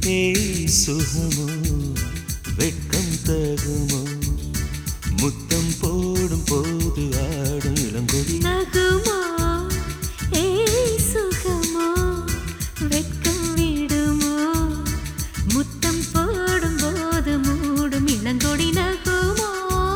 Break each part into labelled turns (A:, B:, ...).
A: ஏய் சுகமோ வெட்கம் தகுமோ முத்தம் போடும் போது ஆடும் இளங்கொடி
B: நகுமோ ஏய் சுகமோ வெட்கம் விடுமோ முத்தம் போடும் போது மூடும் இளங்கொடி நகுமோ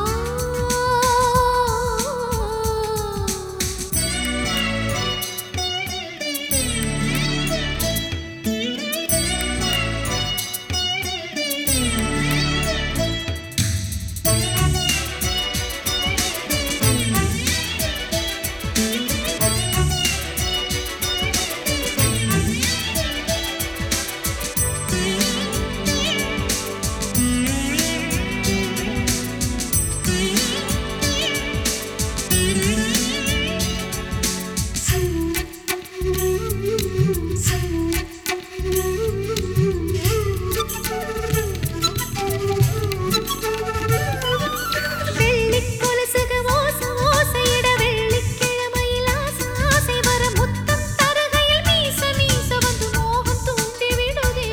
B: வெள்ளிக் கொலுசுக ஓச ஓசையிட வெள்ளிக்கிழமையில் ஆசை ஆசை வர முத்தம் தருகையில் மீச மீச வந்து மோகம் தூண்டி விடுதே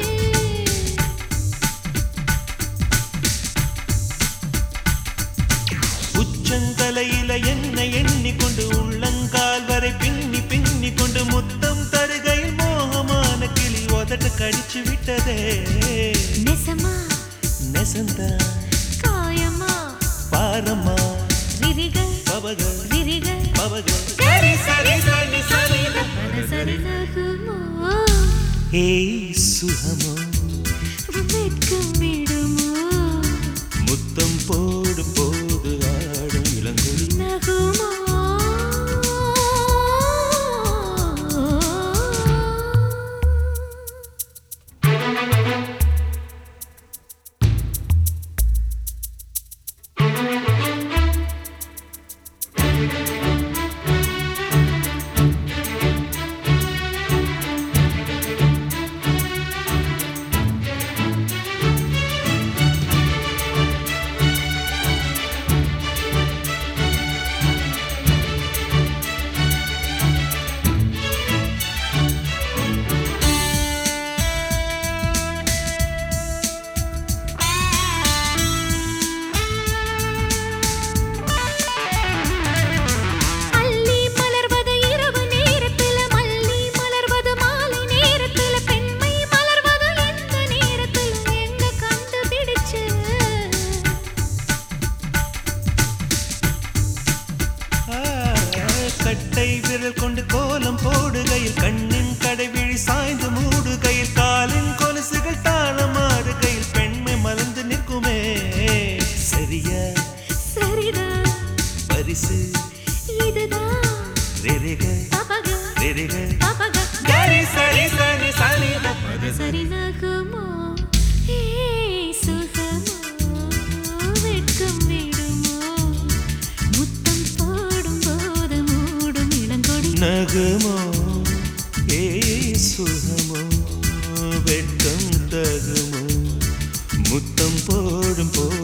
A: உச்சந்தலையில என்ன எண்ணிக்கொண்டு உள்ளங்கால் வரை பின்னி பின்னி கொண்டு முத்தம் தருகையில் மோகமான கிளி உதட்டு கடிச்சு விட்டதே
B: நெசமா
A: நெசந்த
B: காயமா
A: பாரம்மா
B: விரிகள்
A: பவக
B: விரிகள்
A: பவக
B: சரி சரி சரி சரி சரி நகுமோ
A: ஏய் சுகமோ
B: வெட்கம் விடுமோ
A: முத்தம் போடும் போது ஆடும் இளங்கொடி
B: நகுமோ அள்ளி மலர்வது இரவு நேரத்தில் மல்லி மலர்வது மாலை நேரத்தில் பெண்மை மலர்வது எந்த நேரத்தில் எங்க கண்டுபிடிச்சு
A: ஆ, கட்டை விரல் கொண்டு கோலம் போடுகையில் கண்ணின் கடைவிழி சாய்ந்து மூடுகையில் காலின் கொலுசுகள் தாளமாடுகையில் பெண்மை மலர்ந்து நிற்குமே சரியா
B: சரிதான்
A: பரிசு
B: இதுதான்
A: ரெரிக
B: பபக
A: ரெரிக
B: பபக
A: கரி சரி சரி சரி தப்பது
B: சரி நகுமோ ஏய் சுகமோ வெட்கம் விடுமோ முத்தம் போடும் போது மூடும் இளங்கொடி
A: நகுமோ ஏய் சுகமோ வெட்கம் தகுமோ முத்தம் போடும் போது